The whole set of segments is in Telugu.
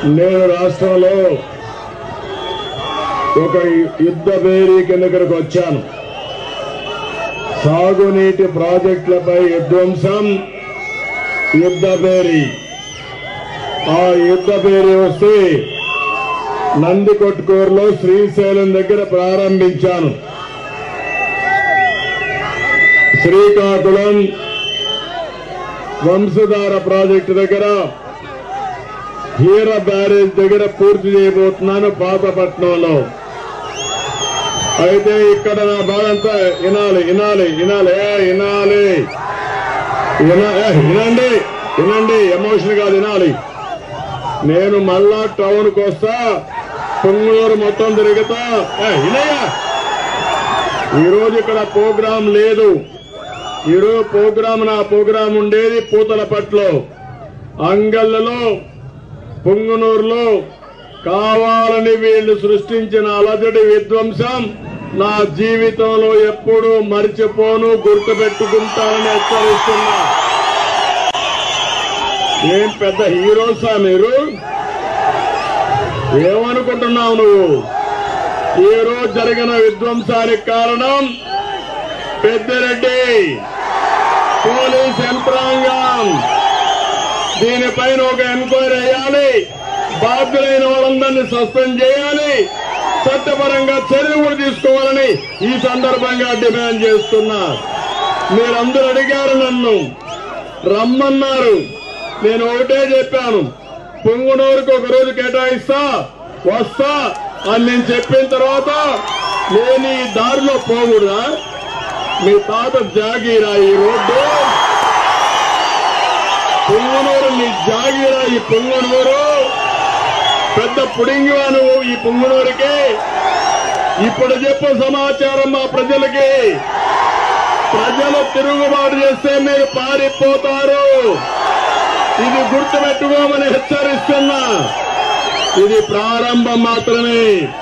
నేను రాష్ట్రంలో ఒక యుద్ధ బేరీ కింద ఇక్కడికి వచ్చాను సాగునీటి ప్రాజెక్టులపై విధ్వంసం యుద్ధ బేరీ ఆ యుద్ధ బేరీ వస్తే నందికొట్కూరులో శ్రీశైలం దగ్గర ప్రారంభించాను శ్రీకాకుళం వంశధార ప్రాజెక్టు దగ్గర హీర బ్యారేజ్ దగ్గర పూర్తి చేయబోతున్నాను పాతపట్నంలో అయితే ఇక్కడ నా బాధంతా వినాలి వినాలి వినాలి ఏ, వినాలి విన- ఏ, వినండి వినండి ఎమోషన్ గా వినాలి నేను మళ్ళా టౌన్ కు వస్తా పొంగూరు మొత్తం తిరుగుతా ఏ, వినయ్యా ఈరోజు ఇక్కడ ప్రోగ్రాం లేదు ఈరోజు ప్రోగ్రాం నా ప్రోగ్రాం ఉండేది పూతలపట్లో అంగళ్ళలో పొంగునూరులో కావాలని వీళ్ళు సృష్టించిన అలజడి విధ్వంసం నా జీవితంలో ఎప్పుడూ మర్చిపోను గుర్తుపెట్టుకుంటానని హెచ్చరిస్తున్నా ఏం పెద్ద హీరోసా మీరు ఏమనుకుంటున్నావు నువ్వు ఈ రోజు జరిగిన విధ్వంసానికి కారణం పెద్దిరెడ్డి పోలీస్ యంత్రాంగం దీనిపైన ఒక ఎంక్వైరీ వేయాలి బాధ్యులైన వాళ్ళందరినీ సస్పెండ్ చేయాలి చట్టపరంగా చర్యలు కూడా తీసుకోవాలని ఈ సందర్భంగా డిమాండ్ చేస్తున్నా మీరందరూ అడిగారు నన్ను రమ్మన్నారు నేను ఒకటే చెప్పాను పొంగునూరుకు ఒక రోజు కేటాయిస్తా వస్తా అని నేను చెప్పిన తర్వాత నేను ఈ దారిలో పోకూడదా మీ తాత జాగీరా ఈ రోడ్డు పొంగునూరు నీ జాగీరా ఈ పొంగునూరు పెద్ద పుడింగివా నువ్వు ఈ పొంగునూరుకి ఇప్పుడు చెప్పు సమాచారం మా ప్రజలకి ప్రజలు తిరుగుబాటు చేస్తే మీరు పారిపోతారు ఇది గుర్తుపెట్టుకోమని హెచ్చరిస్తున్నా ఇది ప్రారంభం మాత్రమే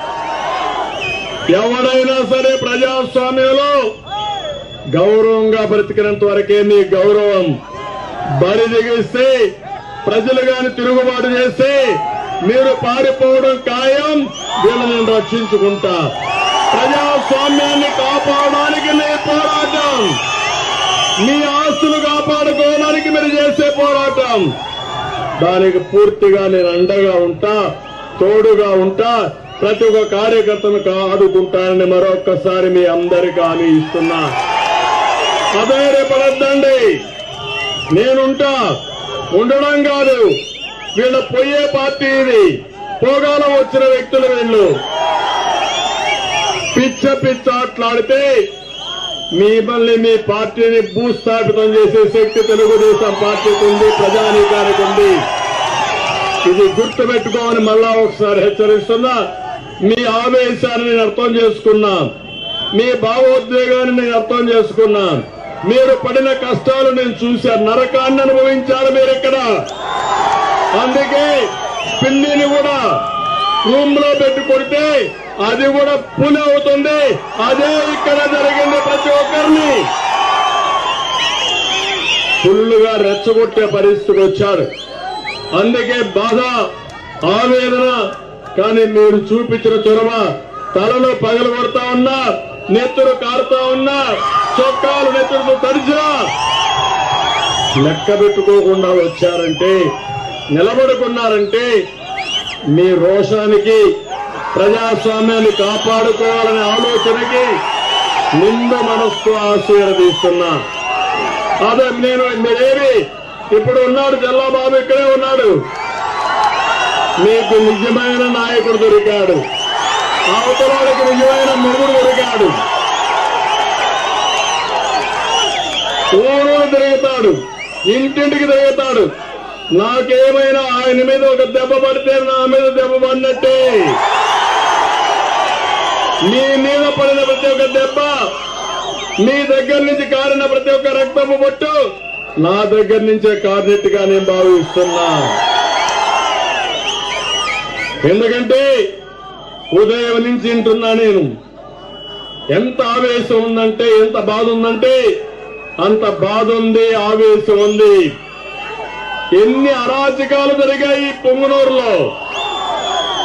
ఎవడైనా సరే ప్రజాస్వామ్యంలో గౌరవంగా బ్రతికినంత వరకే మీ గౌరవం బరి దిగిస్తే ప్రజలు గాని తిరుగుబాటు చేస్తే మీరు పారిపోవడం ఖాయం వీళ్ళని రక్షించుకుంటా ప్రజాస్వామ్యాన్ని కాపాడడానికి మీ పోరాటం మీ ఆస్తులు కాపాడుకోవడానికి మీరు చేసే పోరాటం దానికి పూర్తిగా నేను అండగా ఉంటా తోడుగా ఉంటా ప్రతి ఒక్క కార్యకర్తను ఆదుకుంటానని మరొక్కసారి మీ అందరికీ హామీ ఇస్తున్నా అధైర్యపడద్దండి నేనుంటా ఉండడం కాదు వీళ్ళ పోయే పార్టీ ఇది పోగాలం వచ్చిన వ్యక్తులు వీళ్ళు పిచ్చ పిచ్చ ఆటలాడితే మిమ్మల్ని మీ పార్టీని భూస్థాపితం చేసే శక్తి తెలుగుదేశం పార్టీకి ఉంది ప్రజానీకానికి ఉంది ఇది గుర్తుపెట్టుకోమని మళ్ళా ఒకసారి హెచ్చరిస్తున్నా మీ ఆవేశాన్ని నేను అర్థం చేసుకున్నా మీ భావోద్వేగాన్ని నేను అర్థం చేసుకున్నా మీరు పడిన కష్టాలు నేను చూశాను నరకాన్ని అనుభవించారు మీరు ఇక్కడ అందుకే పిల్లిని కూడా రూమ్ లో పెట్టి కొడితే అది కూడా పులి అవుతుంది అదే ఇక్కడ జరిగింది ప్రతి ఒక్కరిని ఫుల్లుగా రెచ్చగొట్టే పరిస్థితికి వచ్చారు అందుకే బాధ ఆవేదన కానీ మీరు చూపించిన చొరవ తలలో పగలు కొడతా ఉన్నా నెత్తురు కారుతా ఉన్నా చొక్కాలు నెత్తురుతో తడిచినా లెక్క పెట్టుకోకుండా వచ్చారంటే నిలబడుకున్నారంటే మీ రోషానికి ప్రజాస్వామ్యాన్ని కాపాడుకోవాలనే ఆలోచనకి నిండు మనస్సు ఆశీర్వదిస్తున్నా అదే నేను మీరేమి ఇప్పుడు ఉన్నాడు జల్లాబాబు ఇక్కడే ఉన్నాడు మీకు నిజమైన నాయకుడు దొరికాడు అవతలానికి నిజమైన మొగుడు దొరికాడు ఊరు తిరుగుతాడు ఇంటింటికి తిరుగుతాడు నాకేమైనా ఆయన మీద ఒక దెబ్బ పడితే నా మీద దెబ్బ పడినట్టే మీ మీద పడిన ప్రతి ఒక్క దెబ్బ మీ దగ్గర నుంచి కారిన ప్రతి ఒక్క రక్తము బొట్టు నా దగ్గర నుంచే కారినట్టుగా నేను భావిస్తున్నా ఎందుకంటే ఉదయం నుంచి వింటున్నా నేను ఎంత ఆవేశం ఉందంటే ఎంత బాధ ఉందంటే అంత బాధ ఉంది ఆవేశం ఉంది ఎన్ని అరాచకాలు జరిగాయి ఈ పొంగునూరులో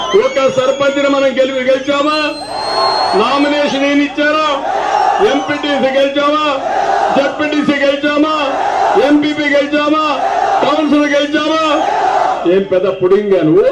ఒక సర్పంచ్ని మనం గెలిపి గెలిచామా నామినేషన్ ఏమి ఇచ్చారా ఎంపీటీసీ గెలిచామా జడ్పీటీసీ గెలిచామా ఎంపీపీ గెలిచామా కౌన్సిల్ గెలిచామా ఏం పెద్ద పుడింగా నువ్వు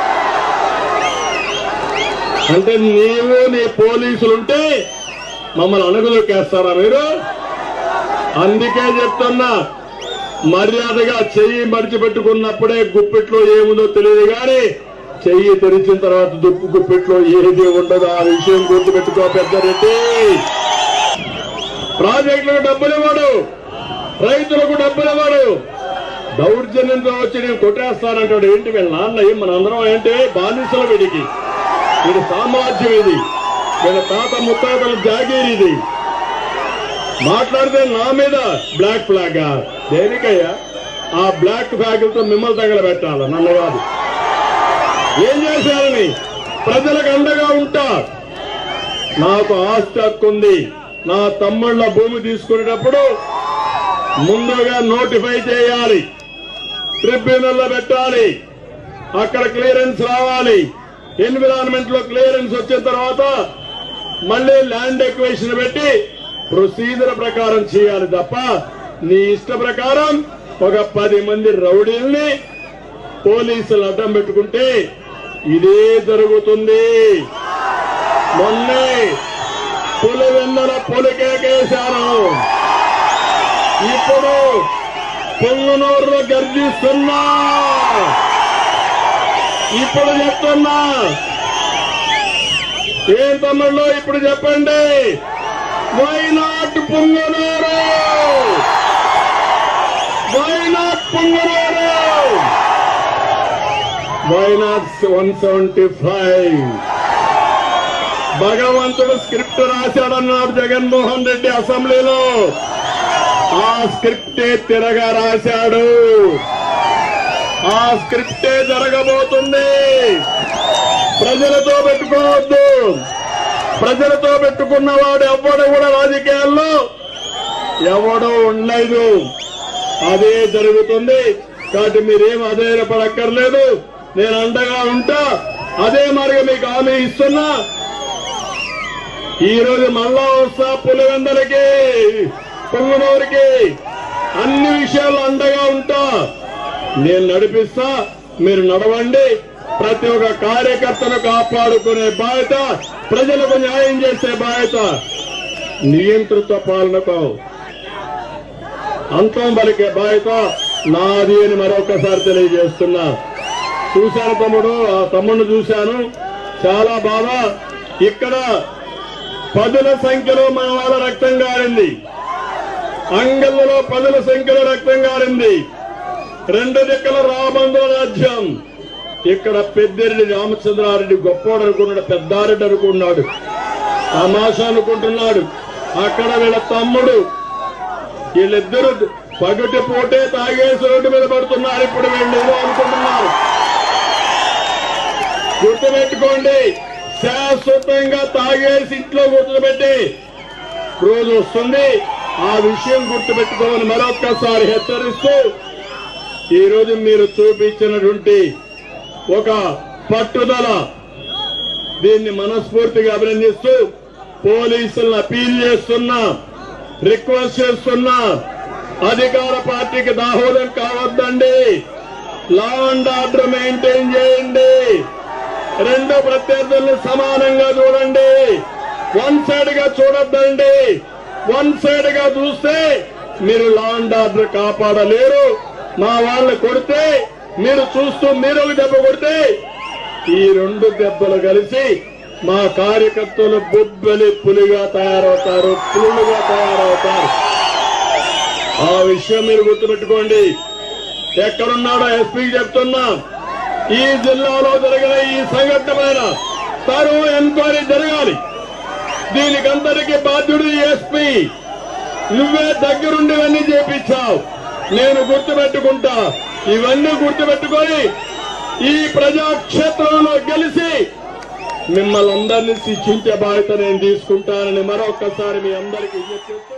అంటే నీవు నీ పోలీసులుంటే మమ్మల్ని అణుగులోకేస్తారా మీరు అందుకే చెప్తున్నా మర్యాదగా చెయ్యి మడిచిపెట్టుకున్నప్పుడే గుప్పెట్లో ఏముందో తెలియదు కానీ చెయ్యి తెరిచిన తర్వాత దుప్పు గుప్పెట్లో ఏది ఉండదు ఆ విషయం గుర్తుపెట్టుకో పెద్దరెడ్డి ప్రాజెక్టులకు డబ్బులు ఇవ్వడు రైతులకు డబ్బులు ఇవ్వడు దౌర్జన్యంతో వచ్చి నేను కొట్టేస్తానంటాడు ఏంటి వీళ్ళ నాన్న ఏం మన అందరం ఏంటి బానిసల వీడికి వీడి సామ్రాజ్యం ఇది వీళ్ళ తాత ముత్తాతల జాగీర్ ఇది మాట్లాడితే నా మీద బ్లాక్ ఫ్లాగ్ దేనికయ్యా ఆ బ్లాక్ ఫ్లాగ్లతో మిమ్మల్ని తగలబెట్టాల నన్ను కాదు ఏం చేశారని ప్రజలకు అండగా ఉంటా నాకు ఆస్తి హక్కు ఉంది నా తమ్ముళ్ళ భూమి తీసుకునేటప్పుడు ముందుగా నోటిఫై చేయాలి ట్రిబ్యునల్ లో పెట్టాలి అక్కడ క్లియరెన్స్ రావాలి ఎన్విరాన్మెంట్ లో క్లియరెన్స్ వచ్చిన తర్వాత మళ్ళీ ల్యాండ్ ఎక్వేషన్ పెట్టి ప్రొసీజర్ ప్రకారం చేయాలి తప్ప నీ ఇష్ట ప్రకారం ఒక పది మంది రౌడీల్ని పోలీసులు అడ్డం పెట్టుకుంటే ఇదే జరుగుతుంది మొన్నే పులివెందల పులికేకేశాను ఇప్పుడు పొంగునూరులో గర్జిస్తున్నా ఇప్పుడు చెప్తున్నా ఏం తమ్ముళ్ళు ఇప్పుడు చెప్పండి why not Punganur why not Punganur why not one seventy five భగవంతుడు స్క్రిప్ట్ రాశాడన్నాడు జగన్మోహన్ రెడ్డి అసెంబ్లీలో ఆ స్క్రిప్టే తిరగా రాశాడు ఆ స్క్రిప్టే జరగబోతుంది ప్రజలతో పెట్టుకోవద్దు ప్రజలతో పెట్టుకున్నవాడు ఎవ్వడు కూడా రాజకీయాల్లో ఎవడో ఉండలేదు అదే జరుగుతుంది కాబట్టి మీరేం అధైర్యపడక్కర్లేదు నేను అండగా ఉంటా అదే మార్గం మీకు హామీ ఇస్తున్నా ఈ రోజు మళ్ళా వస్తా పులివెందలకి పొంగునూరికి అన్ని విషయాలు అండగా ఉంటా నేను నడిపిస్తా మీరు నడవండి ప్రతి ఒక్క కార్యకర్తను కాపాడుకునే బాధ్యత ప్రజలకు న్యాయం చేసే బాధ్యత నియంత్రిత పాలనకు అంతం పలికే బాధ్యత నాది అని మరొకసారి తెలియజేస్తున్నా చూశాను తమ్ముడు ఆ తమ్ముడిని చూశాను చాలా బాగా ఇక్కడ పదుల సంఖ్యలో మన వాళ్ళ రక్తం గారింది అంగళ్ళలో పదుల సంఖ్యలో రక్తం గారింది రెండు దిక్కల రాబంధుల రాజ్యం ఇక్కడ పెద్దిరెడ్డి రామచంద్రారెడ్డి గొప్పోడు అనుకున్నాడు పెద్దారెడ్డి అనుకున్నాడు తమాషా అనుకుంటున్నాడు అక్కడ వీళ్ళ తమ్ముడు వీళ్ళిద్దరు పగటి పూటే తాగేసి రోడ్డు మీద పడుతున్నారు ఇప్పుడు వీళ్ళు ఏదో అనుకుంటున్నారు గుర్తుపెట్టుకోండి శాశ్వతంగా తాగేసి ఇంట్లో గుర్తుపెట్టి రోజు వస్తుంది ఆ విషయం గుర్తుపెట్టుకోమని మరొక్కసారి హెచ్చరిస్తూ ఈ రోజు మీరు చూపించినటువంటి ఒక పట్టుదల దీన్ని మనస్ఫూర్తిగా అభినందిస్తూ పోలీసులను అపీల్ చేస్తున్నా రిక్వెస్ట్ చేస్తున్నా అధికార పార్టీకి దాహోదం కావద్దండి లా అండ్ ఆర్డర్ మెయింటైన్ చేయండి రెండు ప్రత్యర్థుల్ని సమానంగా చూడండి వన్ సైడ్ గా చూడొద్దండి వన్ సైడ్ గా చూస్తే మీరు లా అండ్ ఆర్డర్ కాపాడలేరు మా వాళ్ళు కొడితే మీరు చూస్తూ మీరు ఒక దెబ్బ కొడితే ఈ రెండు దెబ్బలు కలిసి మా కార్యకర్తలు బొబ్బలి పులిగా తయారవుతారు పులులుగా తయారవుతారు ఆ విషయం మీరు గుర్తుపెట్టుకోండి ఎక్కడున్నాడో ఎస్పీకి చెప్తున్నా ఈ జిల్లాలో జరిగిన ఈ సంఘటన పైన తరు ఎంక్వైరీ జరగాలి దీనికంతటికీ బాధ్యుడు ఎస్పీ నువ్వే దగ్గరుండి ఇవన్నీ చేపించావు నేను గుర్తుపెట్టుకుంటా ఇవన్నీ గుర్తుపెట్టుకొని ఈ ప్రజాక్షేత్రంలో గెలిచి మిమ్మల్ని అందరినీ శిక్షించే బాధ్యత నేను తీసుకుంటానని మరొక్కసారి మీ అందరికీ విజ్ఞప్తి చేస్తూ